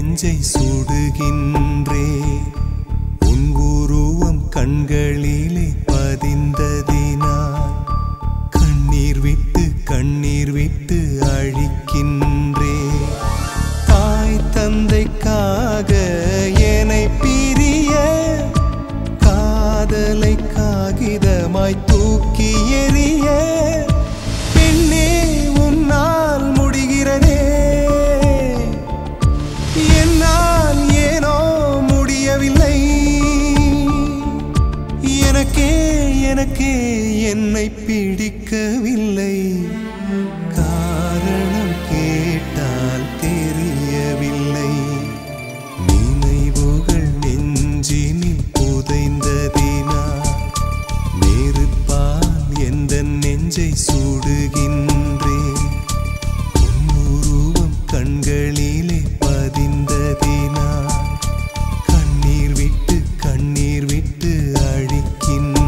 நெஞ்சை சுடுகின்றே உன் உருவம் கண்களிலே பதிந்ததினால் கண்ணீர் விட்டு கண்ணீர் விட்டு அழிக்கின்றே தாய் தந்தைக்காக என்னை பிரிய காதலை காகிதமாய் தூக்கி எறிய பெண்ணே உன்னால் முடிகிறதே என்னால் ஏனோ முடியவில்லை எனக்கே எனக்கே என்னை பிடிக்கவில்லை காரணம் கேட்டால் தெரியவில்லை நினைவுகள் நெஞ்சினில் புதைந்ததினால் நெருப்பால் எந்த நெஞ்சை சுடுகின்றேன் உன் உருவம் கண்களிலே பதிந்ததினால் கண்ணீர் விட்டு கண்ணீர் விட்டு அழிக்கின்றேன்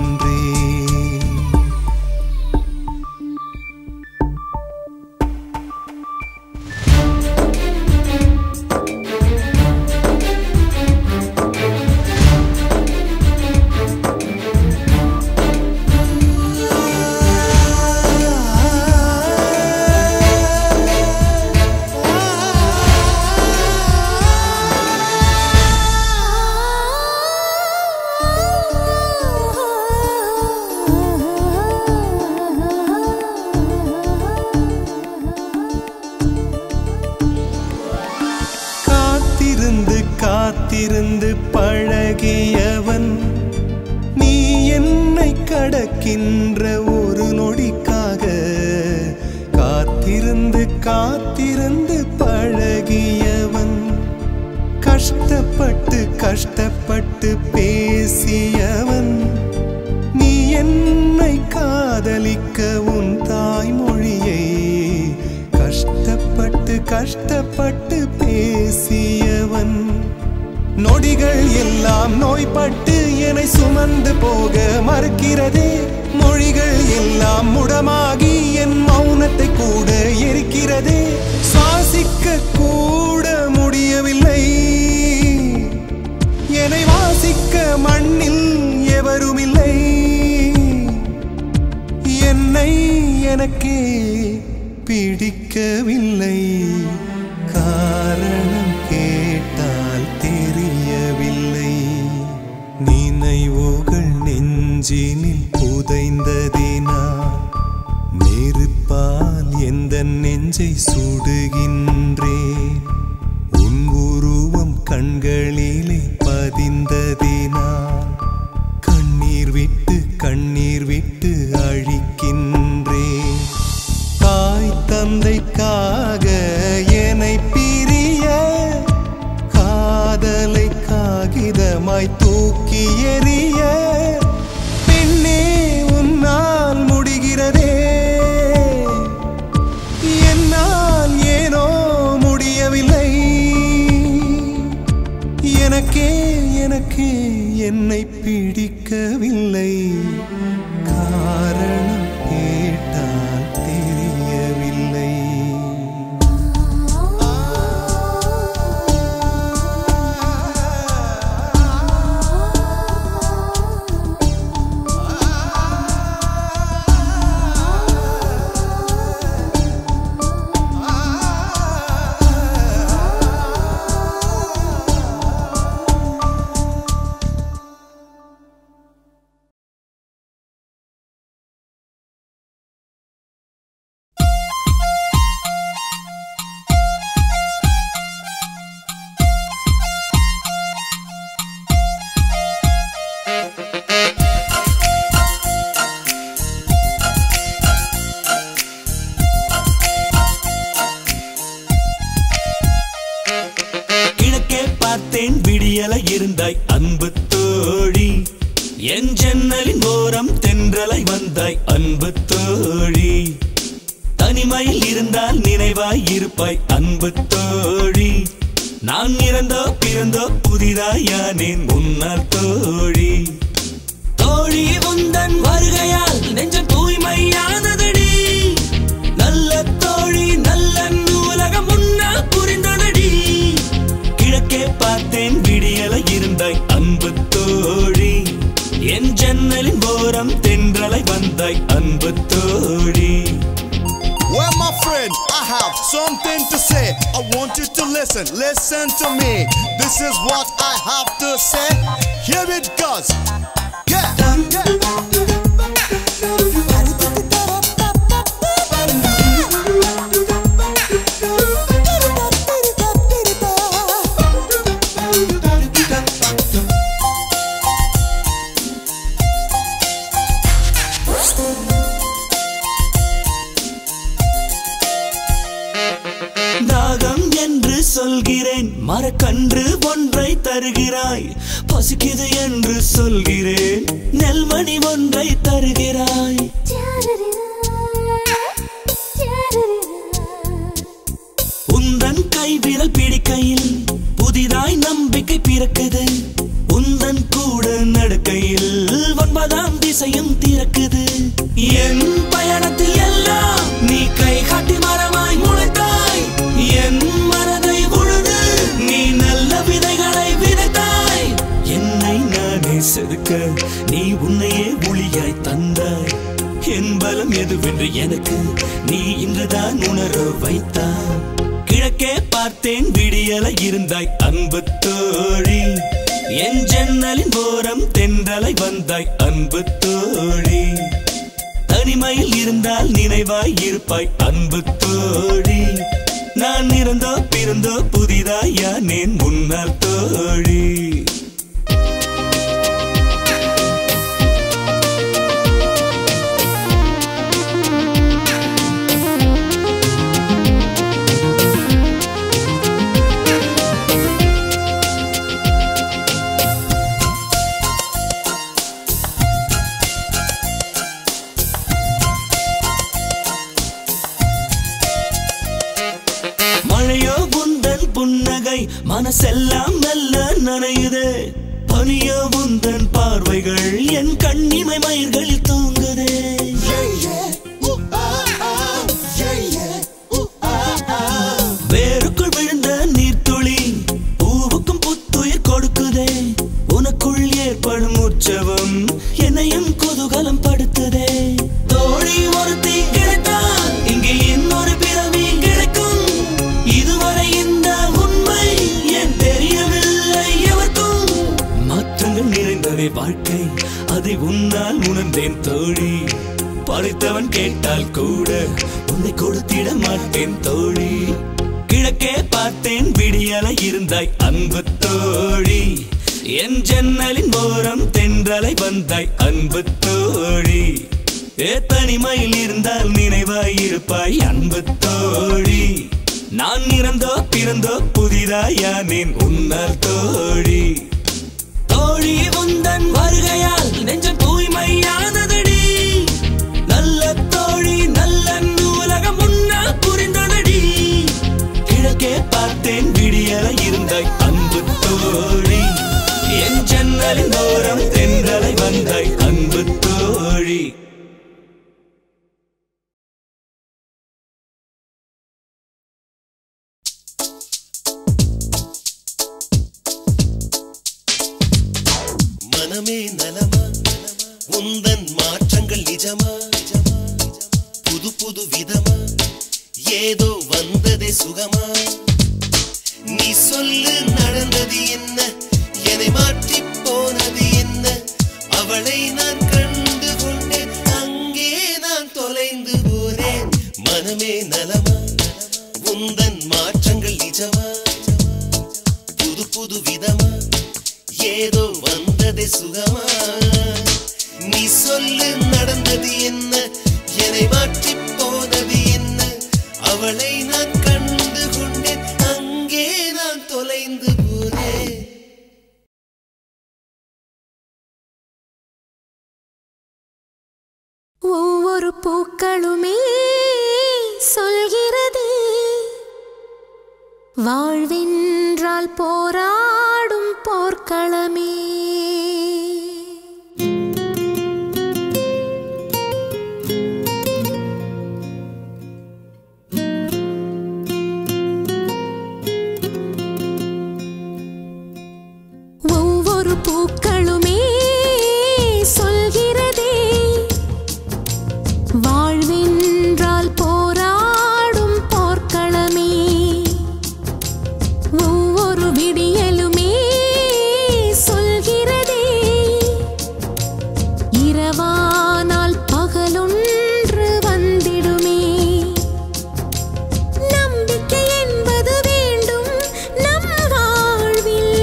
காத்திருந்து காத்திருந்து பழகியவன் நீ என்னை கடக்கின்ற ஒரு நொடிக்காக காத்திருந்து காத்திருந்து பழகியவன் கஷ்டப்பட்டு கஷ்டப்பட்டு பேசியவன் நீ என்னை காதலிக்க உன் தாய்மொழியை கஷ்டப்பட்டு கஷ்டப்பட்டு பேசியவன் நொடிகள் எல்லாம் நோய்பட்டு என்னை சுமந்து போக மறுக்கிறதே மொழிகள் எல்லாம் முடமாகி என் மௌனத்தை கூட எரிக்கிறதே சுவாசிக்க கூட முடியவில்லை என்னை வாசிக்க மண்ணில் எவருமில்லை என்னை எனக்கே பிடிக்கவில்லை காரணம் கேட்டால் தெரியவில்லை நினைவுகள் நெஞ்சினில் புதைந்ததினால் நெருப்பால் எந்த நெஞ்சை சுடுகின்றேன் உன் உருவம் கண்களிலே பதிந்ததினால் கண்ணீர் விட்டு கண்ணீர் விட்டு அழிக்கின்றேன் தாய் தந்தைக்காக என்னை பிரிய காதலை காகிதமாய் தூக்கி எறிய பெண்ணே உன்னால் முடிகிறதே என்னால் ஏனோ முடியவில்லை எனக்கே எனக்கே என்னை பிடிக்கவில்லை காரணம் கேட்டால் தெரியவில்லை கிழக்கே பார்த்தேன் விடியல இருந்தாய் அன்பு தோழி என் ஜன்னலின் ஓரம் தென்றலை வந்தாய் அன்பு தோழி தனிமையில் இருந்தால் நினைவாய் இருப்பாய் அன்பு தோழி நான் இறந்தோ பிறந்தோ புதிதாயானேன் முன்னால் தோழி தோழி உந்தன் வருகையால் நெஞ்சம் தூய்மையானதடி நல்ல தோழி நல்ல உலகம் முன்னால் புரிந்ததடி கிழ வந்தாய் அன்பு தோழி என் ஜன்னலின் ஓரம் தென்றலை வந்தாய் அன்பு தோழி Well, my friend, I have something to say. I want you to listen. Listen to me. This is what I have to say. Here it goes. Yeah. தாகம் என்று சொல்கிறேன் மரக்கன்று ஒன்றை தருகிறாய் பசிக்குது என்று சொல்கிறேன் நெல்மணி ஒன்றை தருகிறாய் உந்தன் கை விரல் பிடிக்கையில் புதிதாய் நம்பிக்கை பிறக்குது உந்தன் கூட நடக்கையில் ஒன்பதாம் திசையும் திறக்குது என் பயணத்தில் எல்லாம் நீ கை காட்டி மரமாய் முளைத்தாய் என் மனதை உழுது நீ நல்ல விதைகளை விதைத்தாய் என்னை நானே செதுக்க நீ உன்னையே ஒளியாய் தந்தாய் என் பலம் எதுவென்று எனக்கு நீ இன்றுதான் உணர வைத்தாய் கிழக்கே பார்த்தேன் விடியலை இருந்தாய் அன்பு தோழி என் ஜன்னலின் ஓரம் தென்றலை வந்தாய் அன்பு தோழி தனிமையில் இருந்தால் நினைவாய் இருப்பாய் அன்பு தோழி நான் இறந்தோ பிறந்தோ புதிதாய் யானேன் முன்னால் தோழி மழையோ உந்தன் புன்னகை மனசெல்லாம் நல்ல நனையுதே பனியோ உந்தன் பார்வைகள் என் கண்ணிமை மயிர்களில் தூங்குதே வேருக்குள் விழுந்த நீர்த்துளி பூவுக்கும் புத்துயிர் கொடுக்குதே உனக்குள் ஏற்படும் உற்சவம் என்னையும் குதூகலம் படுத்துதே தோழி ஒருத்தி கிடைத்தால் இங்கே இன்னொரு பிறவி கிடைக்கும் இதுவரை இந்த உண்மை ஏன் தெரியவில்லை எவர்க்கும் மாற்றங்கள் நிறைந்ததே வாழ்க்கை அதை உன்னால் உணர்ந்தேன் தோழி படைத்தவன் கேட்டால் கூட உன்னை கொடுத்திட மாட்டேன் தோழி கிழக்கே பார்த்தேன் விடியலை இருந்தாய் அன்பு தோழி என் ஜன்னலின் ஓரம் தென்றலை வந்தாய் அன்பு தோழி ஏ தனிமையில் இருந்தால் நினைவாய் இருப்பாய் அன்பு தோழி நான் இறந்தோ பிறந்தோ புதிதாயானேன் உன்னால் தோழி தோழி உந்தன் வருகையால் நெஞ்சம் தூய்மையானதடி நல்ல தோழி நல்ல உலகம் முன்னால் புரிந்ததடி கிழக்கே பார்த்தேன் விடியலை இருந்தாய் அன்பு தோழி என் ஜன்னலின் ஓரம் தென்றலை வந்தாய் அன்பு தோழி மனமே நலமா உந்தன் மாற்றங்கள் நிஜமா புது புது விதமா ஏதோ வந்ததே சுகமா நீ சொல்லு நடந்தது என்ன என்னை மாற்றி போனது என்ன அவளை நான் கண்டு கொண்டேன் அங்கே நான் தொலைந்து போனேன் மனமே நலமா உந்தன் மாற்றங்கள் நிஜமா புது புது விதமா ஏதோ வந்ததே சுகமா நீ சொல்லு நடந்தது என்ன என்னை மாற்றி போனது என்ன அவளை நான் கண்டு கொண்டேன் அங்கே நான் தொலைந்து போனேன் ஒவ்வொரு பூக்களுமே சொல்கிறது வாழ்வென்றால் போராடும் போர்க்களமே ஒவ்வொரு ஒவ்வொரு பூக்களுமே சொல்கிறதே வாழ்வென்றால் போராடும் போர்க்களமே ஒவ்வொரு விடியலுமே சொல்கிறதே இரவானால் பகலொன்று வந்திடுமே நம்பிக்கை என்பது வேண்டும் நம் வாழ்வில்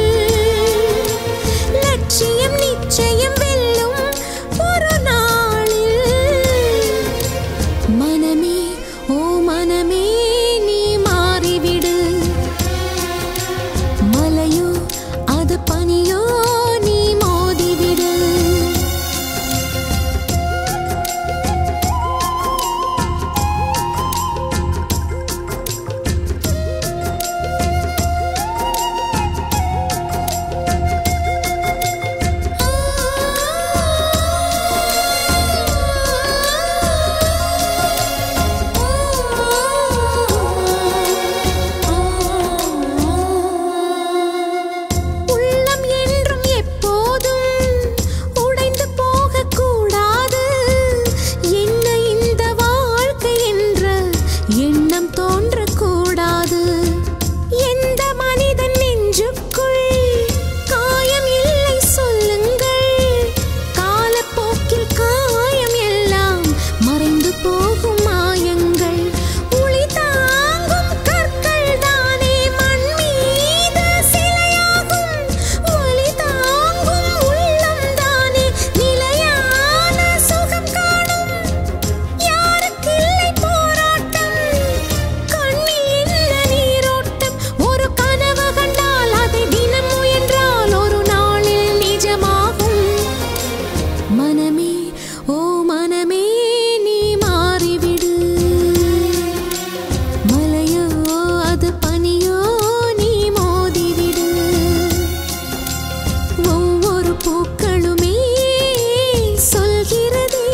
லட்சியம் நிச்சயம் வெல்லும் ஒரு நாளில் மனமே ஓ மனமே நீ மாறிவிடு மலையோ அது பனியோ நீ மோதிவிடு உள்ளம் என்றும் எப்போதும் உடைந்து போகக்கூடாது என்ன இந்த வாழ்க்கை என்ற எண்ணம் தோன்றக்கூடாது எந்த மனிதன் நெஞ்சுக்குள் காயம் இல்லை சொல்லுங்கள் காலப்போக்கில் காயம் எல்லாம் மறைந்து போகும் மாயங்கள் ஒளி தாங்கும் கற்கள் தானே மண் மீது சிலையாகும் ஒளி தாங்கும் உள்ளம் தானே நிலையான சுகம் காணும் யாருக்கில்லை போராட்டம் கண்ணில் என்ன நீரோட்டம் ஒரு கனவு கண்டால் அதை தினம் முயன்றால் ஒரு நாளில் நிஜமாகும் மனமே ஓ மனமே நீ மாறிவிடு மலையோ அது பனியோ நீ மோதிவிடு ஒவ்வொரு பூக்களுமே சொல்கிறதே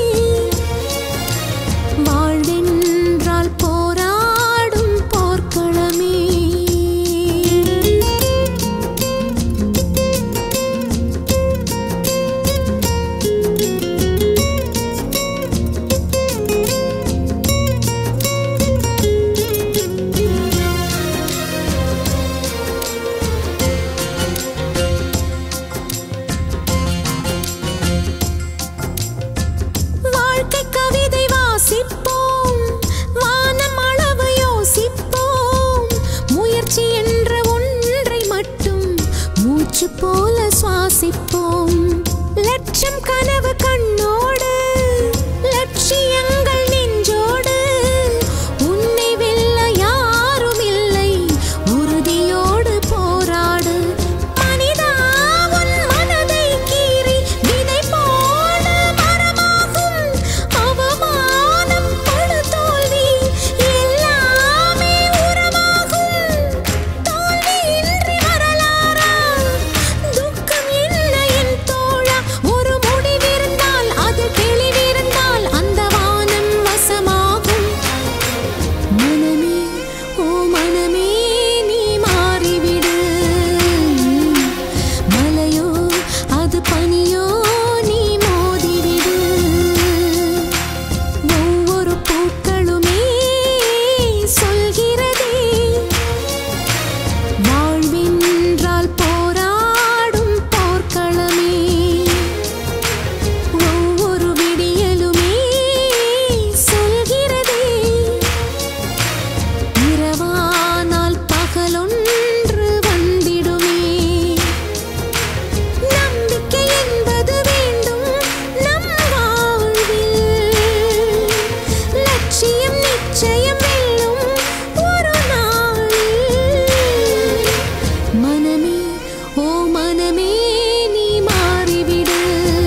வாழ்வென்றால் போராடும் போர்க்களமே வாழ்க்கை கவிதை வாசிப்போம் வானம் அளவு யோசிப்போம் முயற்சி என்ற ஒன்றை மட்டும் மூச்சு போல சுவாசிப்போம் லட்சம் கனவு கண்ணோடு லட்சியங்கள் நெஞ்சோடு உன்னை வெல்ல யாரும் இல்லை உறுதியோடு போராடு மனிதா உன் மனதை கீறி விதை போல மரமாகும் அவமானம் படு தோல்வி எல்லாமே உரமாகும் தோல்வியின்றி வரலாறா துக்கம் என்ன என் தோழா ஒரு முடிவிருந்தால் அது தெளிவிருந்தால் அந்த வானம் வசமாகும் மனமே ஓ மனமே நீ மாறிவிடு மலையோ அது பனியோ நீ மோதிவிடு ஒவ்வொரு பூக்களுமே சொல்கிறதே வாழ்வென்றால் போராடும் போர்க்களமே ஒவ்வொரு விடியலுமே சொல்கிறதே இரவானால் பகலொன்று வந்திடுமே நம்பிக்கை என்பது வேண்டும் நம் வாழ்வில் லட்சியம் நிச்சயம் வெல்லும் ஒரு நாளில் மனமே ஓ மனமே நீ மாறிவிடு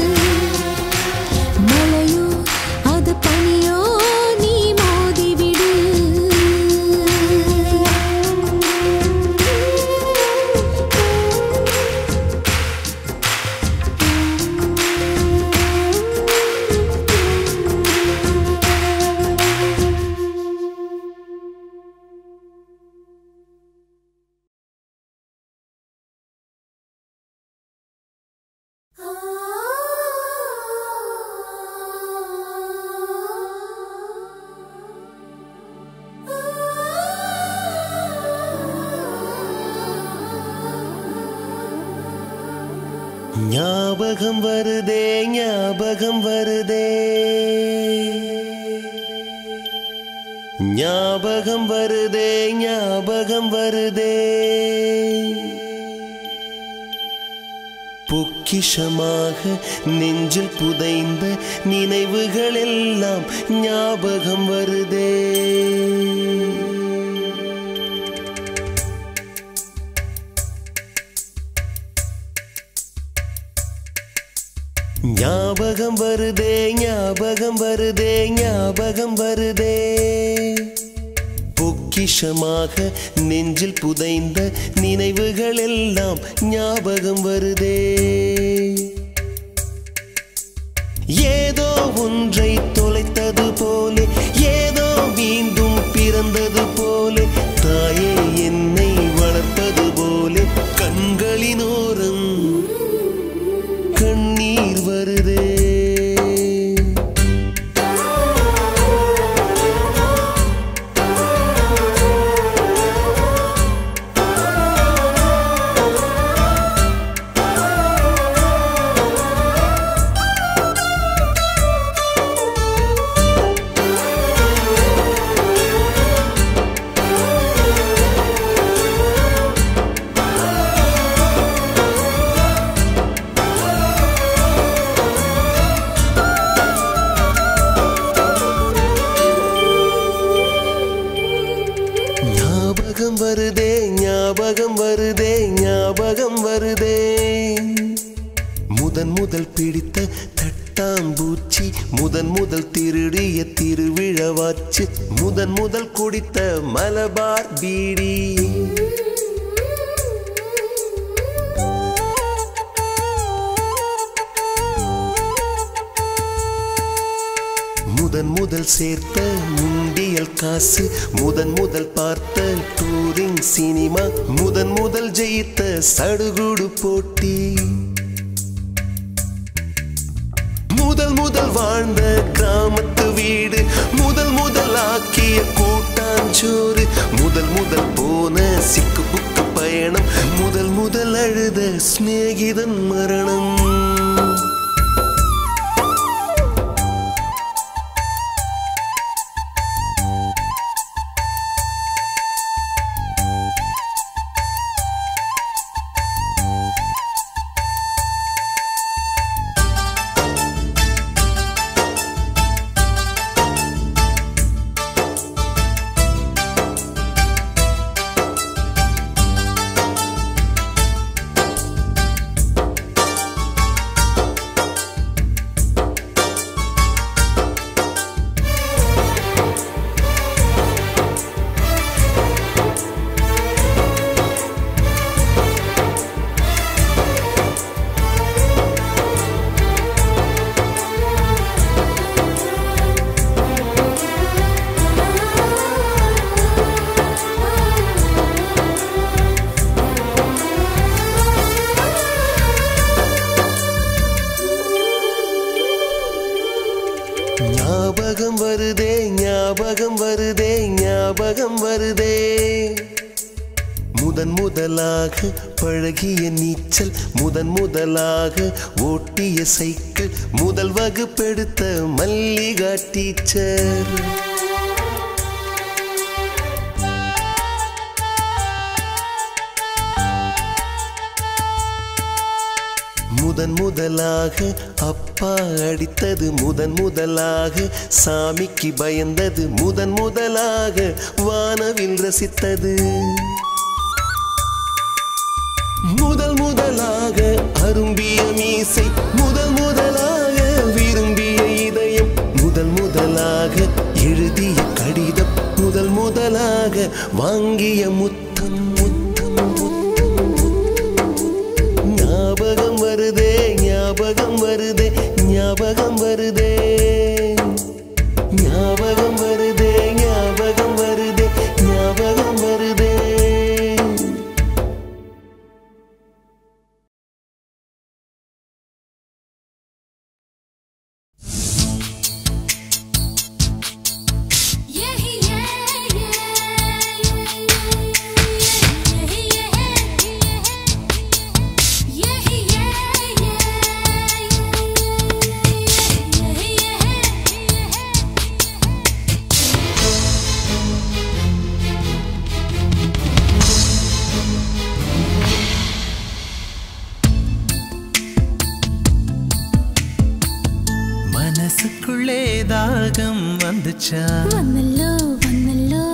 மலையோ அது பனியோ நீ மோதிவிடு ஞாபகம் வருதே ஞாபகம் வருதே ஞாபகம் வருதே ஞாபகம் வருதே பொக்கிஷமாக நெஞ்சில் புதைந்த நினைவுகள் எல்லாம் ஞாபகம் வருதே ஞாபகம் வருதே ஞாபகம் வருதே ஞாபகம் வருதே பொக்கிஷமாக நெஞ்சில் புதைந்த நினைவுகள் எல்லாம் ஞாபகம் வருதே ஏதோ ஒன்றை தொலைத்தது போலே ஏதோ மீண்டும் பிறந்தது போலே தாயே என்னை வளர்ப்பது போலே கண்களினோரம் கண்ணீர் வருதே ஞாபகம் வருதே ஞாபகம் வருதே ஞாபகம் வருதே முதன் முதல் பிடித்த தட்டாம்பூச்சி முதன் முதல் திருடிய திருவிழவாச்சு முதன் முதல் குடித்த மலபார் பீடி முதன் முதல் சேர்த்த முண்டியல் காசு முதன் முதல் பார்த்த டூரிங் சினிமா முதன் முதல் ஜெயித்த சடுகுடு போட்டி முதல் முதல் வாழ்ந்த கிராமத்து வீடு முதல் முதல் ஆக்கிய கூட்டாஞ்சோறு முதல் முதல் போன சிக்கு புக்கு பயணம் முதல் முதல் அழுத சிநேகிதன் மரணம் ஞாபகம் வருதே ஞாபகம் வருதே ஞாபகம் வருதே முதன் முதலாக பழகிய நீச்சல் முதன் முதலாக ஓட்டிய சைக்கிள் முதல் வகுப்பெடுத்த மல்லிகா டீச்சர் முதன் முதலாக அப்பா அடித்தது முதன் முதலாக சாமிக்கு பயந்தது முதன் முதலாக வானவில் ரசித்தது முதல் முதலாக அரும்பிய மீசை முதல் முதலாக விரும்பிய இதயம் முதல் முதலாக எழுதிய கடிதம் முதல் முதலாக வாங்கிய முத்தம் முத்தம் முத்தம் ஞாபகம் வருதே ஞாபகம் வருதே ஞாபகம் வருதே ஞாபகம் வருதே ஞாபகம் வருதே ஞாபகம் வருதே Yeah, yeah, yeah, yeah, yeah. மனசுக்குள்ளே தாகம் வந்துச்சா வந்தல்லோ வந்தல்லோ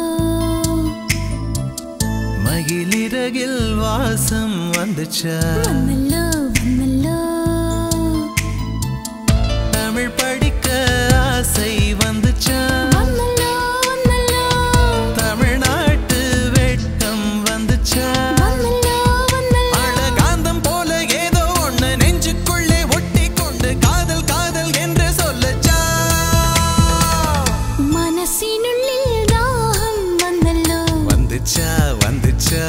மகிழிறகில் வாசம் வந்துச்சா வந்தல்லோ வந்தல்லோ தமிழ் படிக்க ஆசை வந்துச்சா வந்தல்லோ வந்தல்லோ தமிழ்நாட்டு வெட்கம் வந்துச்சா வந்தல்லோ வந்தல்லோ அழகாந்தம் போல ஏதோ ஒண்ணு நெஞ்சுக்குள்ளே ஒட்டி கொண்டு காதல் காதல் என்று சொல்லச்சா மனசினுள்ளில் தாகம் வந்தல்லோ வந்துச்சா வந்துச்சா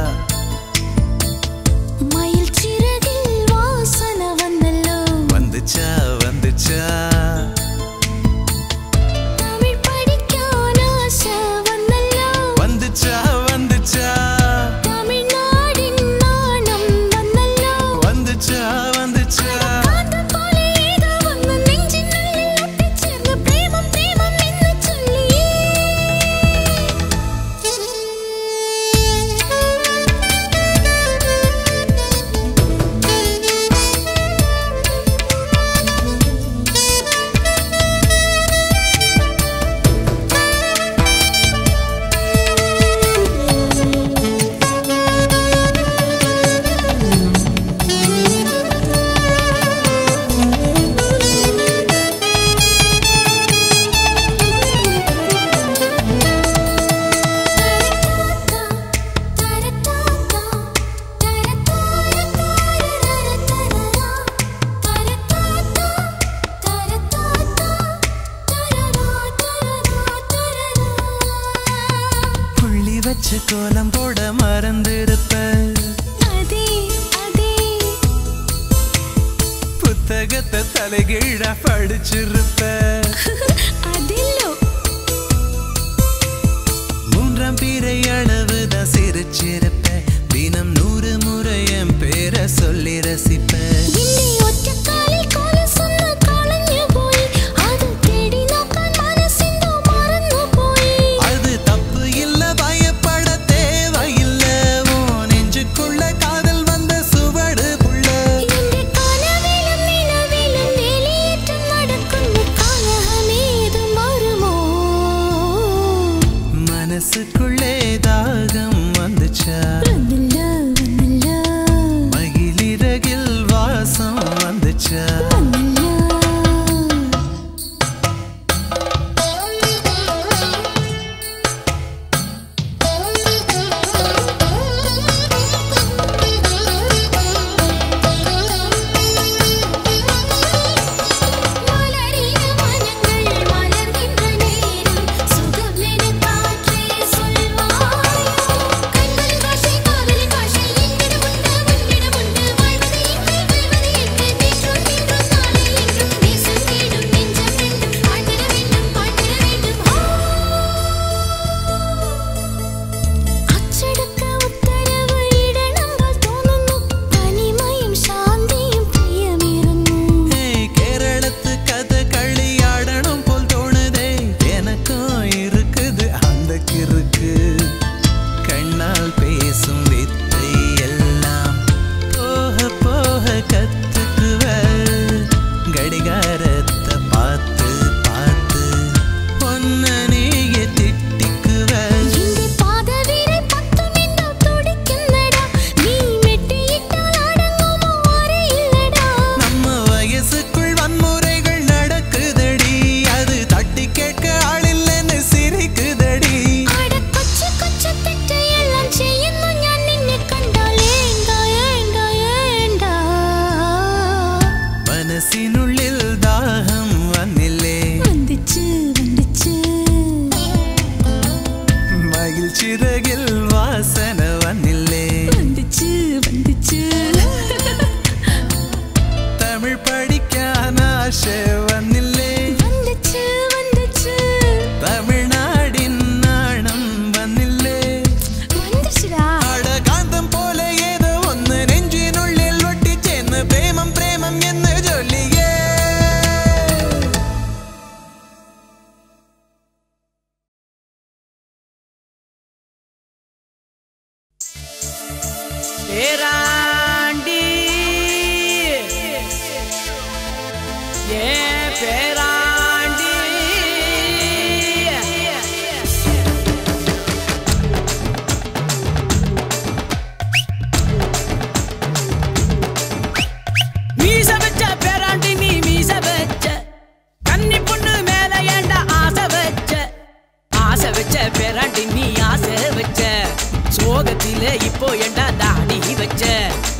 மயில் சிறகில் வாசன வந்தல்லோ வந்துச்சா வந்துச்சா தமிழ் படிக்கான ஆசை வந்தல்லோ வந்துச்சா வந்துச்சா தமிழ்நாடின் நாணம் வந்தல்லோ வந்துச்சா வந்துச்சா காந்தம் போல ஏதோ ஒன்று நெஞ்சினுள்ளில் ஒட்டிச் சேர்ந்து பிரேமம் பிரேமம் என்று சொல்லியே புள்ளி வச்சு கோலம் போட மறந்திருப்ப அதே அதே புத்தகத்தை தலைகீழ படிச்சிருப்ப அதில்லோ மூன்றாம் பிறை அளவுதான் சிரிச்சிருப்ப தினம் நூறு முறை என் பேரை சொல்லி ரசிப்ப இன்னி ஒற்ற காலில் கோல சொன்ன காலஞ்சு போய் அது தேடி நோக்கான் மனசிந்தோ மறந்து போய் அது தப்பு இல்ல பயப்பட தேவையில்ல உன் நெஞ்சுக்குள்ள காதல் வந்த சுவடு புள்ள என்ற கனவிலும் நிலவிலும் வெளியேற்றம் நடக்கும் காலமேது மாறுமோ மனசுக்குள்ளே தாகம் வந்துச்சா வந்தல்ல வந்தல்ல மகிழிறகில்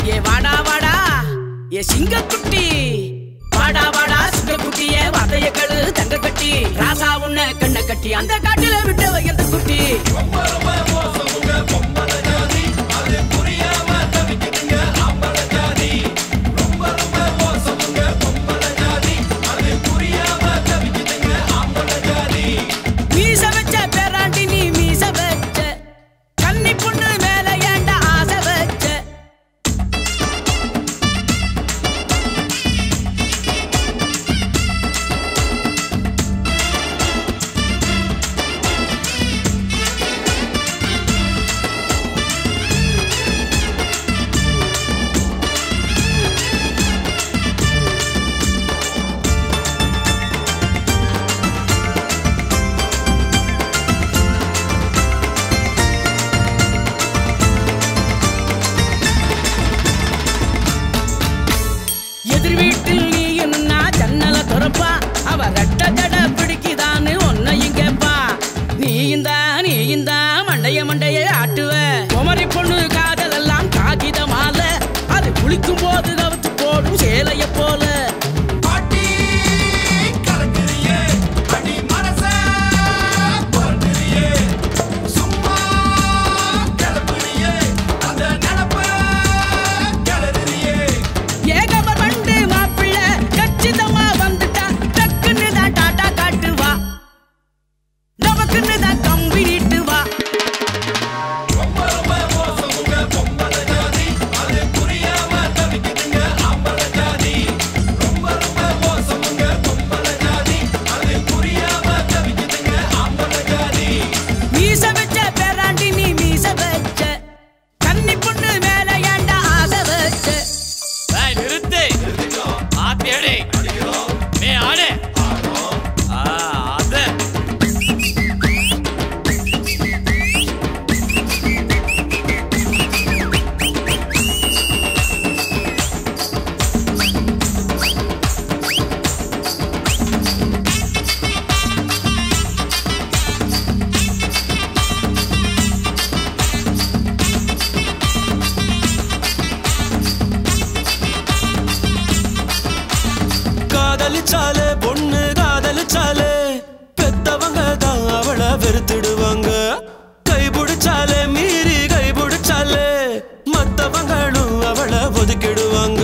ஏ வாடா வாடா ஏ சிங்கக்குட்டி வாடா வாடா சிங்கக்குட்டியே வதைய கழு தங்க கட்டி ராசா உன்ன கண்ண கட்டி அந்த காட்டுல விட்டு வைக்கிறது குட்டி மீச வச்ச பேராண்டி நீ மீச வச்ச கன்னி பொண்ணு மேல ஏண்ட ஆசை வச்ச எதிர் வீட்டில் நீ என்ன ஜன்னல துறப்பா அவ ரெட்ட ஜட பிடிக்குதான்னு உன்னையும் கேப்பா நீ இந்த நீ இந்த மண்டைய மண்டைய ஆட்டுவ குமரி பொண்ணு காதல் எல்லாம் காகித மாலை அது குளிக்கும் போது கவுத்து போடும் சேலைய போல ஏகம வண்டு மாப்பிள்ள கச்சிதமா வந்துட்டா டக்குன்னு தான் டாட்டா காட்டுவா நமக்குன்னு தான் கம்பி நீட்டு வா மீச வச்ச பேராண்டி நீ மீச வச்ச கன்னி பொண்ணு மேல ஏண்டா ஆசை வச்ச ஏய், நிறுத்து ஆத்தியடி நீ ஆடு ஆ, அது காதலிச்சாலே பொண்ணு காதலிச்சாலே பெத்தவங்க தான் அவளை வெறுத்துடுவாங்க கை பிடிச்சாலே மீறி கை பிடிச்சாலே மத்தவங்களும் அவளை ஒதுக்கிடுவாங்க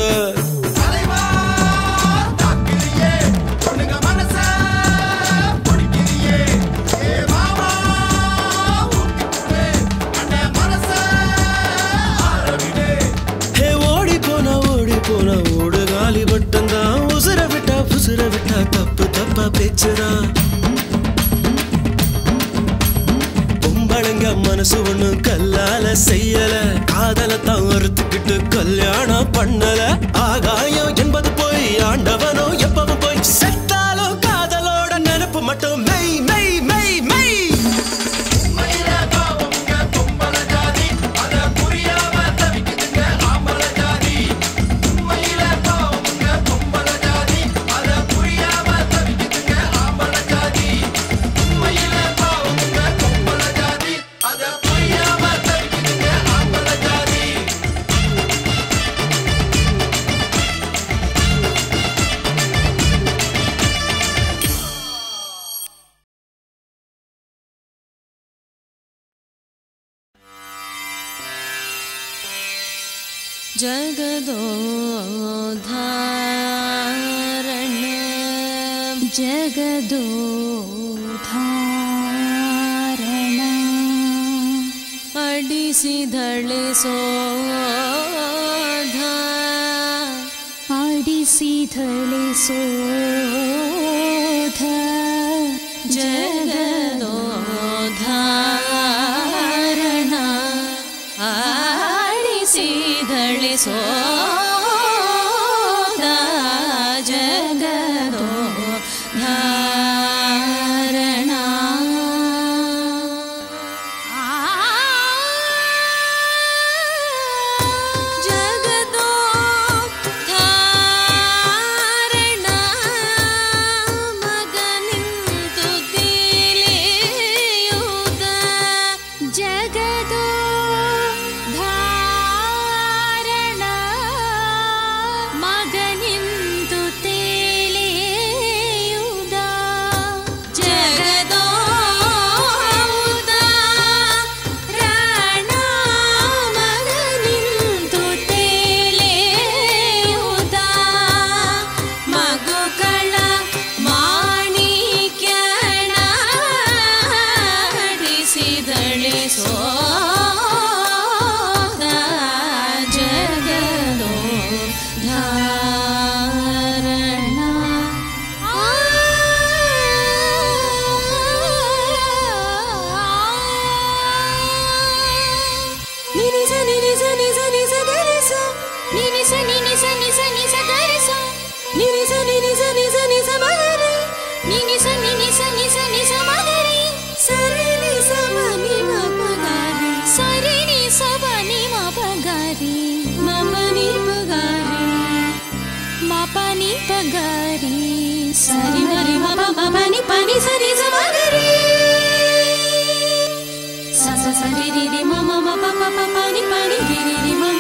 ஹே ஓடி போனா ஓடி போனா ஓடு காலி மட்டும்தான் உசுர விட்டா புசுர விட்டா தப்பு தப்பா பேச்சுதான் பொம்பளைங்க மனசு ஒண்ணு கல்லால செய்யல காதலத்தான் அறுத்துக்கிட்டு கல்யாணம் பண்ணல ஆகாயம் என்பது போய் ஆண்டவனோ எப்பவும் போய் செத்தாலும் காதலோட நினைப்பு மட்டும் மெய் மெய் மெய் மெய் जगदोधारण जगदोधारण ಅಡಿಸಿದಳಿಸೋಧ ಆಡಿಸಿದಳಿಸೋಧ ಜಗದೋಧಾರಣ ಆಡಿಸಿದಳಿಸೋಧ ಜಗದೋ ಧಾರಣ ಜಗದೋ ಧಾರಣ ಮಗನಿಂತು ತಿಳಿಯುವುದ ಜಗದೋ ಧಾರಣ సరి మరి మమ మమని పని సరి సమగరి స స సరి రి రి మమ మమ పప పని పని రి రి రి మమ